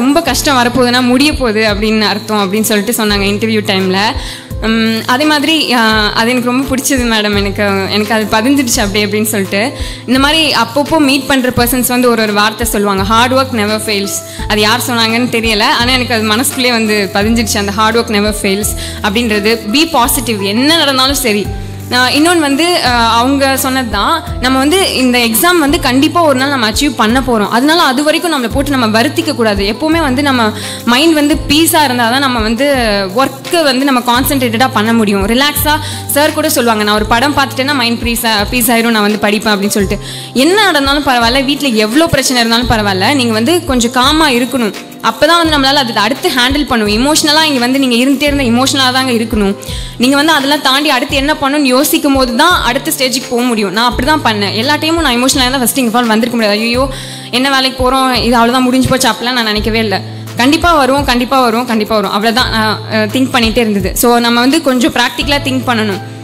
ரொம்ப கஷ்டம் வரப்போகுதுன்னா முடிய போகுது அப்படின்னு அர்த்தம் அப்படின்னு சொல்லிட்டு சொன்னாங்க இன்டர்வியூ டைமில் அதே மாதிரி ஆஹ், அது எனக்கு ரொம்ப பிடிச்சது மேடம் எனக்கு எனக்கு அது பதிஞ்சிடுச்சு அப்படி அப்படின்னு சொல்லிட்டு இந்த மாதிரி அப்பப்போ மீட் பண்ணுற பர்சன்ஸ் வந்து ஒரு ஒரு வார்த்தை சொல்லுவாங்க ஹார்ட் ஒர்க் நெவர் ஃபெயில்ஸ் அது யார் சொன்னாங்கன்னு தெரியல ஆனால் எனக்கு அது மனசுக்குள்ளே வந்து பதிஞ்சிடுச்சு அந்த ஹார்ட் ஒர்க் நெவர் ஃபெயில்ஸ் அப்படின்றது பி பாசிட்டிவ் என்ன நடந்தாலும் சரி நான் இன்னொன்று வந்து அஹ், அவங்க சொன்னது தான் நம்ம வந்து இந்த எக்ஸாம் வந்து கண்டிப்பாக ஒரு நாள் நம்ம அச்சீவ் பண்ண போகிறோம் அதனால அது வரைக்கும் நம்மளை போட்டு நம்ம வருத்திக்க கூடாது எப்போவுமே வந்து நம்ம மைண்ட் வந்து பீஸாக இருந்தால் தான் நம்ம வந்து ஒர்க்கை வந்து நம்ம கான்சென்ட்ரேட்டடாக பண்ண முடியும் ரிலாக்ஸாக சார் கூட சொல்லுவாங்க நான் ஒரு படம் பார்த்துட்டேன்னா மைண்ட் ப்ரீஸா பீஸ் ஆயிரும் நான் வந்து படிப்பேன் அப்படின்னு சொல்லிட்டு என்ன நடந்தாலும் பரவாயில்ல வீட்டில் எவ்வளோ பிரச்சனை இருந்தாலும் பரவாயில்ல நீங்கள் வந்து கொஞ்சம் காமாக இருக்கணும் அப்போ தான் வந்து நம்மளால் அது அடுத்து ஹேண்டில் பண்ணும் இமோஷனலாக இங்கே வந்து நீங்கள் இருந்துட்டே இருந்த இமோஷனலாக தாங்க இருக்கணும் நீங்கள் வந்து அதெல்லாம் தாண்டி அடுத்து என்ன பண்ணணும்னு யோசிக்கும் போது தான் அடுத்த ஸ்டேஜுக்கு போக முடியும் நான் அப்படி தான் பண்ணேன் எல்லா டைமும் நான் இமோஷனலாக இருந்தால் ஃபஸ்ட்டு இங்கே ஃபால் வந்திருக்க முடியாது ஐயோ என்ன வேலைக்கு போகிறோம் இது அவ்வளோதான் முடிஞ்சு போச்சு அப்படிலாம் நான் நினைக்கவே இல்லை கண்டிப்பாக வருவோம் கண்டிப்பாக வரும் கண்டிப்பாக வரும் அவ்வளோதான் திங்க் பண்ணிகிட்டே இருந்தது ஸோ நம்ம வந்து கொஞ்சம் ப்ராக்டிக்கலாக திங்க் பண்ணணும்